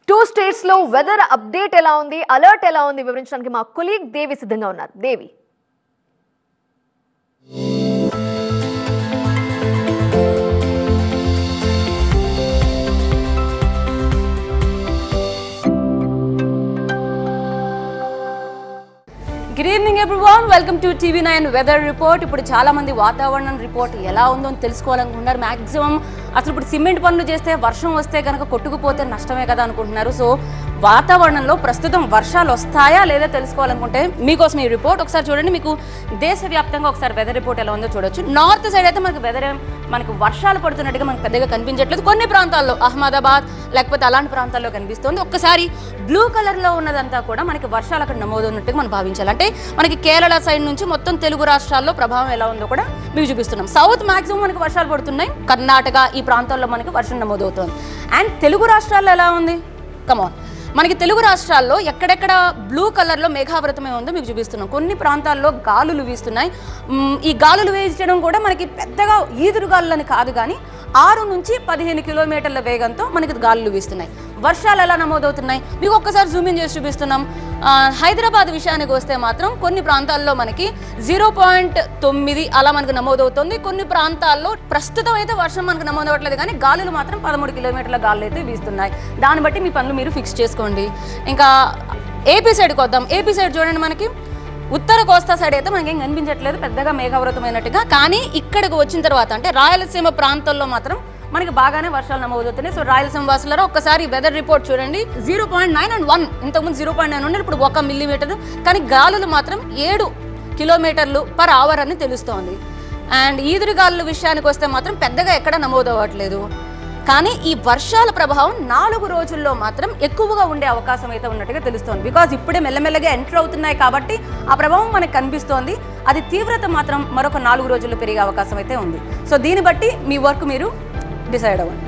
two states లో weather update ఎలా ఉంది అలర్ట్ ఎలా ఉంది వివరించడానికి మా కొలీగ్ దేవి సిద్ధంగా ఉన్నారు Devi good evening everyone welcome to TV nine weather report ఇప్పుడు చాలా మంది వాతావరణం రిపోర్ట్ ఎలా ఉందో అని తెలుసుకోవాలనుకుంటున్నారు మాక్సిమం అసలు ఇప్పుడు సిమెంట్ పనులు చేస్తే వర్షం వస్తే కనుక కొట్టుకుపోతే నష్టమే కదా అనుకుంటున్నారు సో వాతావరణంలో ప్రస్తుతం వర్షాలు వస్తాయా లేదా తెలుసుకోవాలనుకుంటే మీకోసం ఈ రిపోర్ట్ ఒకసారి చూడండి మీకు దేశవ్యాప్తంగా ఒకసారి వెదర్ రిపోర్ట్ ఎలా ఉందో చూడొచ్చు నార్త్ సైడ్ అయితే మనకి వెదర్ మనకు వర్షాలు పడుతున్నట్టుగా మనకు పెద్దగా కనిపించట్లేదు కొన్ని ప్రాంతాల్లో అహ్మదాబాద్ లేకపోతే అలాంటి ప్రాంతాల్లో కనిపిస్తుంది ఒక్కసారి బ్లూ కలర్లో ఉన్నదంతా కూడా మనకి వర్షాలు అక్కడ నమోదవున్నట్టుగా మనం భావించాలి అంటే మనకి కేరళ సైడ్ నుంచి మొత్తం తెలుగు రాష్ట్రాల్లో ప్రభావం ఎలా ఉందో కూడా మీకు చూపిస్తున్నాం సౌత్ మాక్సిమం మనకి వర్షాలు పడుతున్నాయి కర్ణాటక ఈ ప్రాంతాల్లో మనకి వర్షం నమోదవుతుంది అండ్ తెలుగు రాష్ట్రాల్లో ఎలా ఉంది కమాన్ మనకి తెలుగు రాష్ట్రాల్లో ఎక్కడెక్కడ బ్లూ కలర్లో మేఘావృతమే ఉందో మీకు చూపిస్తున్నాం కొన్ని ప్రాంతాల్లో గాలులు వీస్తున్నాయి మ్, ఈ గాలులు వీచడం కూడా మనకి పెద్దగా ఈదురు గాలులు అని కాదు కానీ ఆరు నుంచి పదిహేను కిలోమీటర్ల వేగంతో మనకి గాలులు వీస్తున్నాయి వర్షాలు ఎలా నమోదవుతున్నాయి మీకు ఒక్కసారి జూమ్ ఇన్ చేసి చూపిస్తున్నాం ఆ, హైదరాబాద్ విషయానికి వస్తే మాత్రం కొన్ని ప్రాంతాల్లో మనకి జీరో పాయింట్ తొమ్మిది అలా మనకు నమోదవుతుంది కొన్ని ప్రాంతాల్లో ప్రస్తుతం అయితే వర్షం మనకు నమోదవట్లేదు కానీ గాలులు మాత్రం పదమూడు కిలోమీటర్ల గాలులు అయితే వీస్తున్నాయి దాన్ని బట్టి మీ పనులు మీరు ఫిక్స్ చేసుకోండి ఇంకా ఏపీ సైడ్కి వద్దాం ఏపీ సైడ్ చూడండి మనకి ఉత్తర కోస్తా సైడ్ అయితే మనకి ఏం కనిపించట్లేదు పెద్దగా మేఘావృతమైనట్టుగా కానీ ఇక్కడికి వచ్చిన తర్వాత అంటే రాయలసీమ ప్రాంతాల్లో మాత్రం మనకి బాగానే వర్షాలు నమోదవుతున్నాయి సో రాయలసీమ వాసులారా ఒక్కసారి వెదర్ రిపోర్ట్ చూడండి zero point nine and one ఇంతకుముందు జీరో పాయింట్ నైన్ ఉండే ఇప్పుడు ఒక మిల్లీమీటర్ కానీ గాలులు మాత్రం ఏడు కిలోమీటర్లు పర్ అవర్ అని తెలుస్తోంది అండ్ ఈదురు గాలుల విషయానికి వస్తే మాత్రం పెద్దగా ఎక్కడ నమోదవ్వట్లేదు కానీ ఈ వర్షాల ప్రభావం నాలుగు రోజుల్లో మాత్రం ఎక్కువగా ఉండే అవకాశం అయితే ఉన్నట్టుగా తెలుస్తోంది బికాజ్ ఇప్పుడే మెల్లమెల్లగా ఎంటర్ అవుతున్నాయి కాబట్టి ఆ ప్రభావం మనకు కనిపిస్తోంది అది తీవ్రత మాత్రం మరొక నాలుగు రోజుల్లో పెరిగే అవకాశం అయితే ఉంది సో దీన్ని బట్టి మీ వర్క్ మీరు డిసైడ్ అవ్వండి